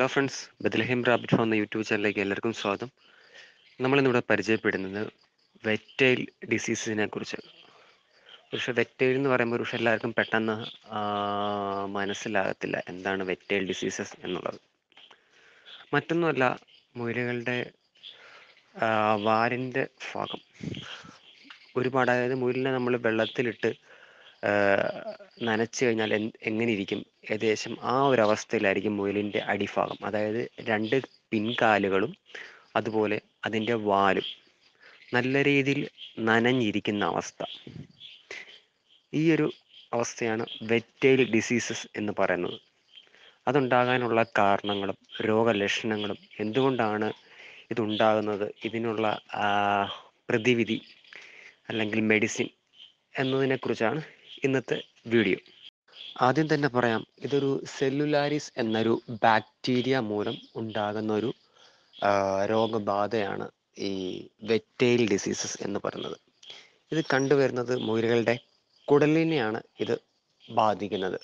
hello friends Bethlehem rabbit farm എന്ന YouTube ചാനലിലേക്ക് എല്ലാവർക്കും സ്വാഗതം നമ്മളിന്നിവിടെ പരിചയപ്പെടുന്നത് വെറ്റൈൽ ഡിസീസിനെ കുറിച്ച് പക്ഷേ വെറ്റൈൽ എന്ന് പറയുമ്പോൾ പക്ഷേ എല്ലാവർക്കും പെട്ടെന്ന് ആ, മനസ്സിലാകത്തില്ല എന്താണ് വെറ്റൈൽ ഡിസീസസ് എന്നുള്ളത് മറ്റൊന്നുമല്ല മുയലുകളുടെ ആ, വാലിൻ്റെ ഭാഗം ഒരുപാട് അതായത് മുയലിനെ നമ്മൾ വെള്ളത്തിലിട്ട് ആ, നനച്ച് കഴിഞ്ഞാൽ എന്ത് എങ്ങനെ ഇരിക്കും ഏകദേശം ആ ഒരു അവസ്ഥയിലായിരിക്കും മുയലിൻ്റെ അടിഭാഗം അതായത് രണ്ട് പിൻകാലുകളും അതുപോലെ അതിൻ്റെ വാലും നല്ല രീതിയിൽ നനഞ്ഞിരിക്കുന്ന അവസ്ഥ ഈ ഒരു അവസ്ഥയാണ് വെറ്റൈൽ ഡിസീസസ് എന്ന് പറയുന്നത് അതുണ്ടാകാനുള്ള കാരണങ്ങളും രോഗലക്ഷണങ്ങളും എന്തുകൊണ്ടാണ് ഇതുണ്ടാകുന്നത് ഇതിനുള്ള ആ, പ്രതിവിധി അല്ലെങ്കിൽ മെഡിസിൻ എന്നതിനെക്കുറിച്ചാണ് ഇന്നത്തെ വീഡിയോ ആദ്യം തന്നെ പറയാം ഇതൊരു സെല്ലുലാരിസ് എന്നൊരു ബാക്ടീരിയ മൂലം ഉണ്ടാകുന്ന ഒരു ആ, രോഗബാധയാണ് ഈ വെറ്റൈൽ ഡിസീസസ് എന്ന് പറയുന്നത് ഇത് കണ്ടുവരുന്നത് മുയലുകളുടെ കുടലിനെയാണ് ഇത് ബാധിക്കുന്നത്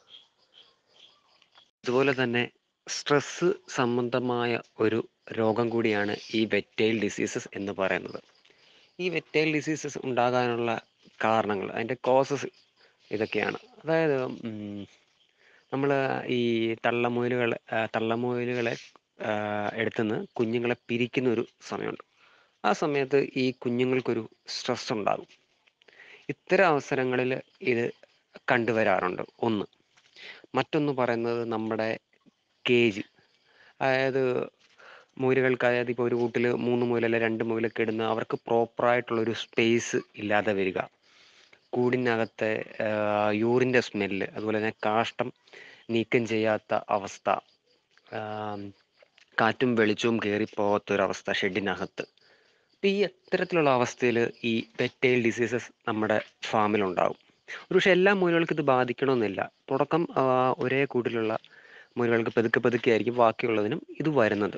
അതുപോലെ തന്നെ സ്ട്രെസ് സംബന്ധമായ ഒരു രോഗം കൂടിയാണ് ഈ വെറ്റൈൽ ഡിസീസസ് എന്ന് പറയുന്നത് ഈ വെറ്റൈൽ ഡിസീസസ് ഉണ്ടാകാനുള്ള കാരണങ്ങൾ അതിൻ്റെ കോസസ് ഇതൊക്കെയാണ് അതായത് നമ്മൾ ഈ തള്ളമുയലുകൾ തള്ളമുയലുകളെ എടുത്തുനിന്ന് കുഞ്ഞുങ്ങളെ പിരിക്കുന്ന ഒരു സമയമുണ്ട് ആ സമയത്ത് ഈ കുഞ്ഞുങ്ങൾക്കൊരു സ്ട്രെസ് ഉണ്ടാകും ഇത്തരം അവസരങ്ങളിൽ ഇത് കണ്ടുവരാറുണ്ട് ഒന്ന് മറ്റൊന്ന് പറയുന്നത് നമ്മുടെ കേജ് അതായത് മുയലുകൾക്ക് അതായത് ഇപ്പോൾ ഒരു കൂട്ടിൽ മൂന്ന് മുയലല്ല രണ്ട് മുയലൊക്കെ ഇടുന്ന അവർക്ക് പ്രോപ്പറായിട്ടുള്ളൊരു സ്പേസ് ഇല്ലാതെ വരിക കൂടിനകത്തെ യൂറിൻ്റെ സ്മെല്ല് അതുപോലെ തന്നെ കാഷ്ടം നീക്കം ചെയ്യാത്ത അവസ്ഥ ആം, കാറ്റും വെളിച്ചവും കയറിപ്പോകാത്തൊരവസ്ഥ ഷെഡിനകത്ത് അപ്പം ഈ അത്തരത്തിലുള്ള അവസ്ഥയിൽ ഈ വെറ്റൈൽ ഡിസീസസ് നമ്മുടെ ഫാമിലുണ്ടാകും ഒരു പക്ഷേ എല്ലാ മുയലുകൾക്കും ഇത് ബാധിക്കണമെന്നില്ല തുടക്കം ആ, ഒരേ കൂട്ടിലുള്ള മുയലുകൾക്ക് പതുക്കെ പതുക്കെ ആയിരിക്കും ബാക്കിയുള്ളതിനും ഇത് വരുന്നത്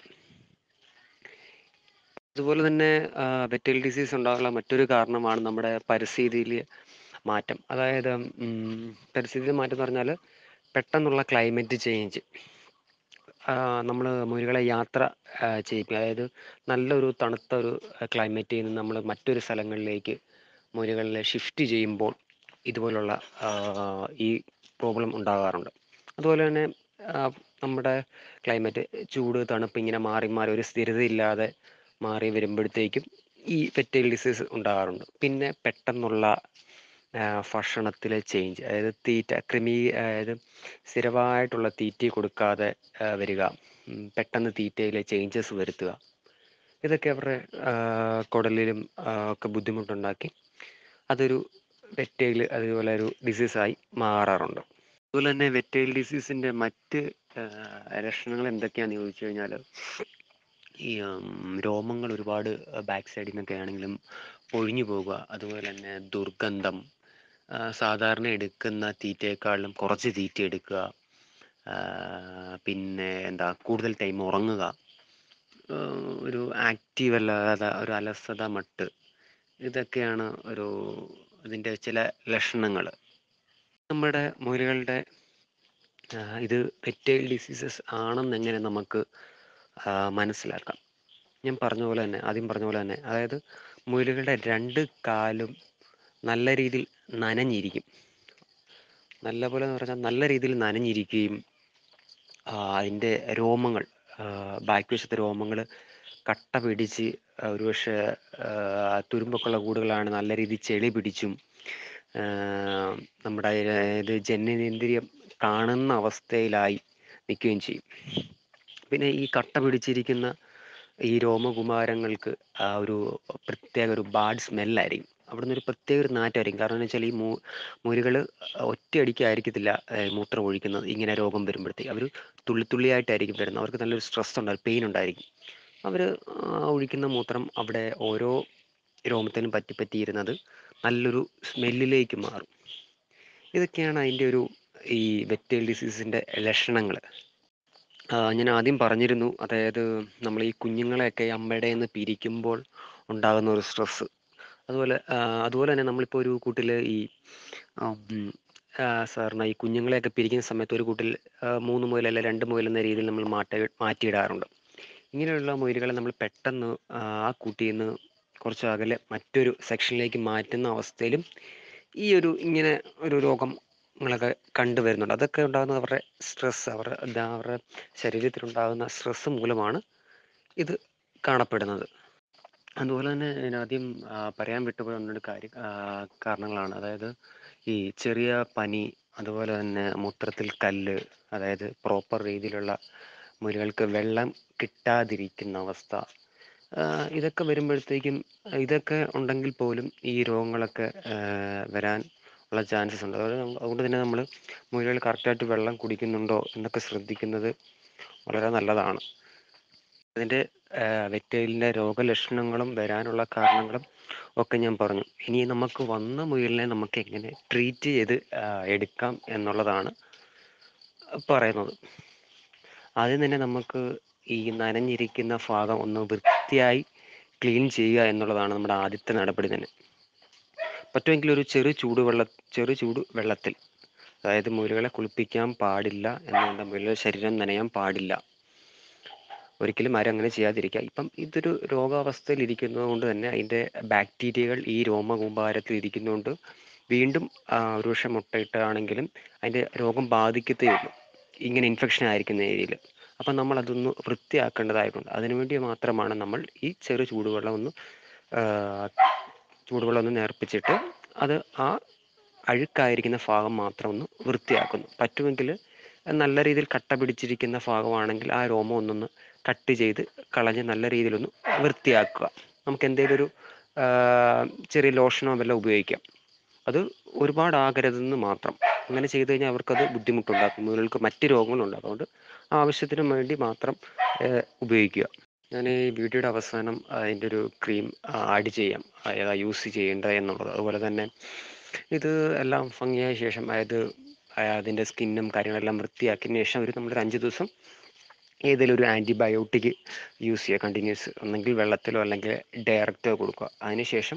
അതുപോലെ തന്നെ വെറ്റൈൽ ഡിസീസ് ഉണ്ടാകാനുള്ള മറ്റൊരു കാരണമാണ് നമ്മുടെ പരിസ്ഥിതിയിൽ മാറ്റം അതായത് പരിസ്ഥിതി മാറ്റം എന്ന് പറഞ്ഞാൽ പെട്ടെന്നുള്ള ക്ലൈമറ്റ് ചേഞ്ച് നമ്മൾ മുയലുകളെ യാത്ര ആ, ചെയ്യിപ്പിക്കുക അതായത് നല്ലൊരു തണുത്ത ഒരു ക്ലൈമറ്റിൽ നിന്ന് നമ്മൾ മറ്റൊരു സ്ഥലങ്ങളിലേക്ക് മുയലുകളെ ഷിഫ്റ്റ് ചെയ്യുമ്പോൾ ഇതുപോലുള്ള ആ, ഈ പ്രോബ്ലം ഉണ്ടാകാറുണ്ട് അതുപോലെ തന്നെ ആ, നമ്മുടെ ക്ലൈമറ്റ് ചൂട് തണുപ്പ് ഇങ്ങനെ മാറി മാറി ഒരു സ്ഥിരതയില്ലാതെ മാറി വരുമ്പോഴത്തേക്കും ഈ ഫെറ്റൈൽ ഡിസീസ് ഉണ്ടാകാറുണ്ട് പിന്നെ പെട്ടെന്നുള്ള ആ, ഭക്ഷണത്തിലെ ചേഞ്ച് അതായത് തീറ്റ ക്രിമി അതായത് സ്ഥിരമായിട്ടുള്ള തീറ്റ കൊടുക്കാതെ ആ, വരിക ഉം, പെട്ടെന്ന് തീറ്റയിലെ ചേഞ്ചസ് വരുത്തുക ഇതൊക്കെ അവരുടെ ആ, കുടലിലും ആ, ഒക്കെ ബുദ്ധിമുട്ടുണ്ടാക്കി അതൊരു വെറ്റൈൽ അതുപോലെ ഒരു ഡിസീസായി മാറാറുണ്ട് അതുപോലെ തന്നെ വെറ്റൈൽ ഡിസീസിൻ്റെ മറ്റ് ആ, ലക്ഷണങ്ങൾ എന്തൊക്കെയാണെന്ന് ചോദിച്ചു കഴിഞ്ഞാൽ ഈ ഉം, രോമങ്ങൾ ഒരുപാട് ബാക്ക് സൈഡിൽ നിന്നൊക്കെ ആണെങ്കിലും ഒഴിഞ്ഞു പോകുക അതുപോലെ തന്നെ ദുർഗന്ധം ആ, സാധാരണ എടുക്കുന്ന തീറ്റയെക്കാളും കുറച്ച് തീറ്റ എടുക്കുക ആ, പിന്നെ എന്താ കൂടുതൽ ടൈം ഉറങ്ങുക ആ, ഒരു ആക്റ്റീവ് അല്ലാതെ ഒരു അലസത മട്ട് ഇതൊക്കെയാണ് ഒരു ഇതിൻ്റെ ചില ലക്ഷണങ്ങൾ നമ്മുടെ മുയലുകളുടെ ആ, ഇത് വെറ്റൈൽ ഡിസീസസ് ആണെന്ന് എങ്ങനെ നമുക്ക് ആ, മനസ്സിലാക്കാം ഞാൻ പറഞ്ഞ പോലെ തന്നെ ആദ്യം പറഞ്ഞ പോലെ തന്നെ അതായത് മുയലുകളുടെ രണ്ട് കാലും നല്ല രീതിയിൽ നനഞ്ഞിരിക്കും നല്ല പോലെ എന്ന് പറഞ്ഞാൽ നല്ല രീതിയിൽ നനഞ്ഞിരിക്കുകയും ആ, അതിൻ്റെ രോമങ്ങൾ ബാക്ക് വശത്തെ രോമങ്ങൾ കട്ട പിടിച്ച് ആ, ഒരുപക്ഷെ ആ, തുരുമ്പൊക്കെ ഉള്ള കൂടുകളാണ് നല്ല രീതിയിൽ ചെളി പിടിച്ചും ആ, നമ്മുടെ ഇത് ജനനേന്ദ്രിയം കാണുന്ന അവസ്ഥയിലായി നിൽക്കുകയും ചെയ്യും പിന്നെ ഈ കട്ട പിടിച്ചിരിക്കുന്ന ഈ രോമകുമാരങ്ങൾക്ക് ആ ഒരു പ്രത്യേക ഒരു ബാഡ് സ്മെല്ലായിരിക്കും അവിടെ നിന്ന് ഒരു പ്രത്യേക ഒരു നാറ്റമായിരിക്കും കാരണം എന്ന് വെച്ചാൽ ഈ മൂ മുരുകൾ ഒറ്റയടിക്കായിരിക്കത്തില്ല ഏർ മൂത്രം ഒഴിക്കുന്നത് ഇങ്ങനെ രോഗം വരുമ്പോഴത്തേക്ക് അവർ തുള്ളി തുള്ളിയായിട്ടായിരിക്കും വരുന്നത് അവർക്ക് നല്ലൊരു സ്ട്രെസ് ഉണ്ടാകും പെയിൻ ഉണ്ടായിരിക്കും അവർ ഒഴിക്കുന്ന മൂത്രം അവിടെ ഓരോ രോമത്തിനും പറ്റി പറ്റിയിരുന്നത് നല്ലൊരു സ്മെല്ലിലേക്ക് മാറും ഇതൊക്കെയാണ് അതിൻ്റെ ഒരു ഈ വെറ്റൈൽ ഡിസീസിൻ്റെ ലക്ഷണങ്ങൾ ഞാൻ ആദ്യം പറഞ്ഞിരുന്നു അതായത് നമ്മൾ ഈ കുഞ്ഞുങ്ങളെയൊക്കെ അമ്മയുടെ നിന്ന് പിരിക്കുമ്പോൾ ഉണ്ടാകുന്ന ഒരു സ്ട്രെസ്സ് അതുപോലെ ആ, അതുപോലെ തന്നെ നമ്മളിപ്പോൾ ഒരു കൂട്ടിൽ ഈ ഉം, സാറിന് ഈ കുഞ്ഞുങ്ങളെയൊക്കെ പിരിക്കുന്ന സമയത്ത് ഒരു കൂട്ടിൽ ആ, മൂന്ന് മുയൽ അല്ല രണ്ട് മുയൽ എന്ന രീതിയിൽ നമ്മൾ മാറ്റ മാറ്റിയിടാറുണ്ട് ഇങ്ങനെയുള്ള മുയലുകളെ നമ്മൾ പെട്ടെന്ന് ആ ആ കൂട്ടിൽ നിന്ന് കുറച്ച് അകലെ മറ്റൊരു സെക്ഷനിലേക്ക് മാറ്റുന്ന അവസ്ഥയിലും ഈ ഒരു ഇങ്ങനെ ഒരു രോഗങ്ങളൊക്കെ കണ്ടുവരുന്നുണ്ട് അതൊക്കെ ഉണ്ടാകുന്നത് അവരുടെ സ്ട്രെസ് അവരുടെ എന്താ അവരുടെ ശരീരത്തിലുണ്ടാകുന്ന സ്ട്രെസ് മൂലമാണ് ഇത് കാണപ്പെടുന്നത് അതുപോലെ തന്നെ ഞാൻ ആദ്യം ആ, പറയാൻ വിട്ടുപോയ ഒന്നൊരു കാര്യം ആ, കാരണങ്ങളാണ് അതായത് ഈ ചെറിയ പനി അതുപോലെ തന്നെ മൂത്രത്തിൽ കല്ല് അതായത് പ്രോപ്പർ രീതിയിലുള്ള മുയലുകൾക്ക് വെള്ളം കിട്ടാതിരിക്കുന്ന അവസ്ഥ ആ, ഇതൊക്കെ വരുമ്പോഴത്തേക്കും ഇതൊക്കെ ഉണ്ടെങ്കിൽ പോലും ഈ രോഗങ്ങളൊക്കെ ആ, വരാൻ ഉള്ള ചാൻസസ് ഉണ്ട് അതുകൊണ്ട് നമ്മ- അതുകൊണ്ട് തന്നെ നമ്മൾ മുയലുകൾ കറക്റ്റായിട്ട് വെള്ളം കുടിക്കുന്നുണ്ടോ എന്നൊക്കെ ശ്രദ്ധിക്കുന്നത് വളരെ നല്ലതാണ് അതിൻ്റെ വെറ്റയിലിൻ്റെ രോഗലക്ഷണങ്ങളും വരാനുള്ള കാരണങ്ങളും ഒക്കെ ഞാൻ പറഞ്ഞു ഇനി നമുക്ക് വന്ന മുയലിനെ നമുക്ക് എങ്ങനെ ട്രീറ്റ് ചെയ്ത് ആ, എടുക്കാം എന്നുള്ളതാണ് പറയുന്നത് ആദ്യം തന്നെ നമുക്ക് ഈ നനഞ്ഞിരിക്കുന്ന ഭാഗം ഒന്ന് വൃത്തിയായി ക്ലീൻ ചെയ്യുക എന്നുള്ളതാണ് നമ്മുടെ ആദ്യത്തെ നടപടി തന്നെ പറ്റുമെങ്കിൽ ഒരു ചെറു ചൂടുവെള്ള ചെറു ചൂട് വെള്ളത്തിൽ അതായത് മുയലുകളെ കുളിപ്പിക്കാൻ പാടില്ല എന്നുകൊണ്ട് മുയലുടെ ശരീരം നനയാൻ പാടില്ല ഒരിക്കലും ആരും അങ്ങനെ ചെയ്യാതിരിക്കുക ഇപ്പം ഇതൊരു രോഗാവസ്ഥയിൽ ഇരിക്കുന്നത് കൊണ്ട് തന്നെ അതിൻ്റെ ബാക്ടീരിയകൾ ഈ രോമകൂമ്പാരത്തിൽ ഇരിക്കുന്നതുകൊണ്ട് വീണ്ടും ആ, ഒരുപക്ഷെ മുട്ടയിട്ടാണെങ്കിലും അതിൻ്റെ രോഗം ബാധിക്കത്തേ ഉള്ളൂ ഇങ്ങനെ ഇൻഫെക്ഷൻ ആയിരിക്കുന്ന ഏരിയയിൽ അപ്പം നമ്മൾ അതൊന്ന് വൃത്തിയാക്കേണ്ടതായിട്ടുണ്ട് അതിനുവേണ്ടി മാത്രമാണ് നമ്മൾ ഈ ചെറു ചൂടുവെള്ളം ഒന്ന് ആ, ചൂടുവെള്ളം ഒന്ന് നേർപ്പിച്ചിട്ട് അത് ആ അഴുക്കായിരിക്കുന്ന ഭാഗം മാത്രം ഒന്ന് വൃത്തിയാക്കുന്നു പറ്റുമെങ്കിൽ നല്ല രീതിയിൽ കട്ട പിടിച്ചിരിക്കുന്ന ഭാഗമാണെങ്കിൽ ആ രോമം ഒന്നൊന്ന് കട്ട് ചെയ്ത് കളഞ്ഞ് നല്ല രീതിയിലൊന്ന് വൃത്തിയാക്കുക നമുക്ക് എന്തെങ്കിലും ഒരു ആ, ചെറിയ ലോഷനോ വല്ലതും ഉപയോഗിക്കാം അത് ഒരുപാട് ആകരുതെന്ന് മാത്രം അങ്ങനെ ചെയ്തു കഴിഞ്ഞാൽ അവർക്കത് ബുദ്ധിമുട്ടുണ്ടാക്കും മുതലുകൾക്ക് മറ്റ് രോഗങ്ങളുണ്ടാകും അതുകൊണ്ട് ആവശ്യത്തിന് വേണ്ടി മാത്രം ആ, ഉപയോഗിക്കുക ഞാൻ ഈ വീഡിയോയുടെ അവസാനം അതിൻ്റെ ഒരു ക്രീം ആഡ് ചെയ്യാം ആ, ഏതാ യൂസ് ചെയ്യേണ്ടത് എന്നുള്ളത് അതുപോലെ തന്നെ ഇത് എല്ലാം ഭംഗിയായ ശേഷം അതായത് ആ, അതിൻ്റെ സ്കിന്നും കാര്യങ്ങളെല്ലാം വൃത്തിയാക്കിയതിന് ശേഷം ഒരു നമ്മളൊരു അഞ്ച് ദിവസം ഏതെങ്കിലും ഒരു ആൻറ്റിബയോട്ടിക് യൂസ് ചെയ്യുക കണ്ടിന്യൂസ് ഒന്നെങ്കിൽ വെള്ളത്തിലോ അല്ലെങ്കിൽ ഡയറക്റ്റോ കൊടുക്കുക അതിനുശേഷം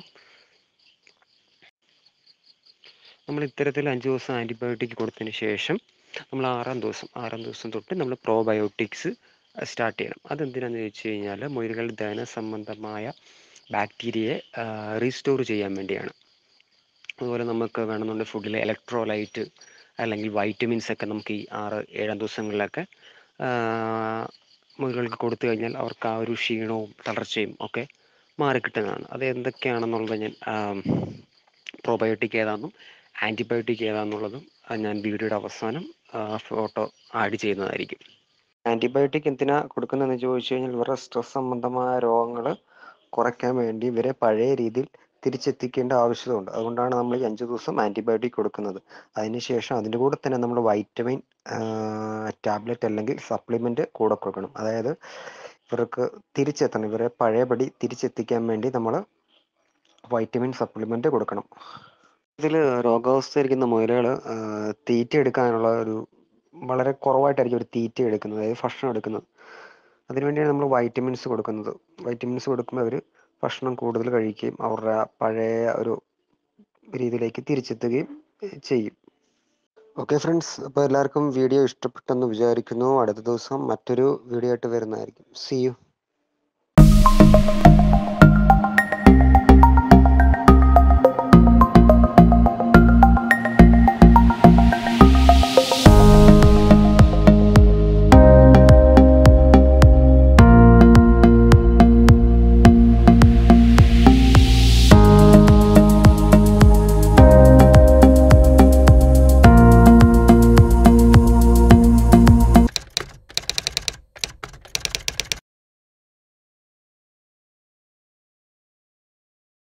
നമ്മൾ ഇത്തരത്തിൽ അഞ്ച് ദിവസം ആൻറ്റിബയോട്ടിക് കൊടുത്തതിന് ശേഷം നമ്മൾ ആറാം ദിവസം ആറാം ദിവസം തൊട്ട് നമ്മൾ പ്രോബയോട്ടിക്സ് സ്റ്റാർട്ട് ചെയ്യണം അതെന്തിനാന്ന് ചോദിച്ചു കഴിഞ്ഞാൽ മുയലുകളുടെ ദഹന സംബന്ധമായ ബാക്ടീരിയയെ റീസ്റ്റോർ ചെയ്യാൻ വേണ്ടിയാണ് അതുപോലെ നമുക്ക് വേണമെന്നുണ്ടെങ്കിൽ ഫുഡിൽ ഇലക്ട്രോലൈറ്റ് അല്ലെങ്കിൽ വൈറ്റമിൻസ് ഒക്കെ നമുക്ക് ഈ ആറ് ഏഴാം ദിവസങ്ങളിലൊക്കെ ആ, മുയലുകൾക്ക് കൊടുത്തു കഴിഞ്ഞാൽ അവർക്ക് ആ ഒരു ക്ഷീണവും തളർച്ചയും ഒക്കെ മാറിക്കിട്ടുന്നതാണ് അത് എന്തൊക്കെയാണെന്നുള്ളത് ഞാൻ പ്രോബയോട്ടിക് ഏതാണെന്നും ആൻറ്റിബയോട്ടിക് ഏതാണെന്നുള്ളതും ആ, ഞാൻ വീഡിയോയുടെ അവസാനം ഫോട്ടോ ആഡ് ചെയ്യുന്നതായിരിക്കും ആൻറ്റിബയോട്ടിക് എന്തിനാ കൊടുക്കുന്നതെന്ന് ചോദിച്ചു കഴിഞ്ഞാൽ ഇവരുടെ സ്ട്രെസ് സംബന്ധമായ രോഗങ്ങൾ കുറയ്ക്കാൻ വേണ്ടി ഇവരെ പഴയ രീതിയിൽ തിരിച്ചെത്തിക്കേണ്ട ആവശ്യമുണ്ട് അതുകൊണ്ടാണ് നമ്മൾ ഈ അഞ്ച് ദിവസം ആൻറ്റിബയോട്ടിക് കൊടുക്കുന്നത് അതിനുശേഷം അതിൻ്റെ കൂടെ തന്നെ നമ്മൾ വൈറ്റമിൻ ടാബ്ലറ്റ് അല്ലെങ്കിൽ സപ്ലിമെൻ്റ് കൂടെ കൊടുക്കണം അതായത് ഇവർക്ക് തിരിച്ചെത്തണം ഇവരെ പഴയപടി തിരിച്ചെത്തിക്കാൻ വേണ്ടി നമ്മൾ വൈറ്റമിൻ സപ്ലിമെൻ്റ് കൊടുക്കണം ഇതിൽ രോഗാവസ്ഥയിരിക്കുന്ന മുയലുകൾ തീറ്റ എടുക്കാനുള്ള ഒരു വളരെ കുറവായിട്ടായിരിക്കും ഒരു തീറ്റ എടുക്കുന്നത് അതായത് ഭക്ഷണം എടുക്കുന്നത് അതിനുവേണ്ടിയാണ് നമ്മൾ വൈറ്റമിൻസ് കൊടുക്കുന്നത് വൈറ്റമിൻസ് കൊടുക്കുമ്പോൾ അവർ ഭക്ഷണം കൂടുതൽ കഴിക്കുകയും അവരുടെ ആ പഴയ ഒരു രീതിയിലേക്ക് തിരിച്ചെത്തുകയും ഏഹ് ചെയ്യും ഓക്കെ ഫ്രണ്ട്സ് അപ്പോൾ എല്ലാവർക്കും വീഡിയോ ഇഷ്ടപ്പെട്ടെന്ന് വിചാരിക്കുന്നു അടുത്ത ദിവസം മറ്റൊരു വീഡിയോ ആയിട്ട് വരുന്നതായിരിക്കും സി യു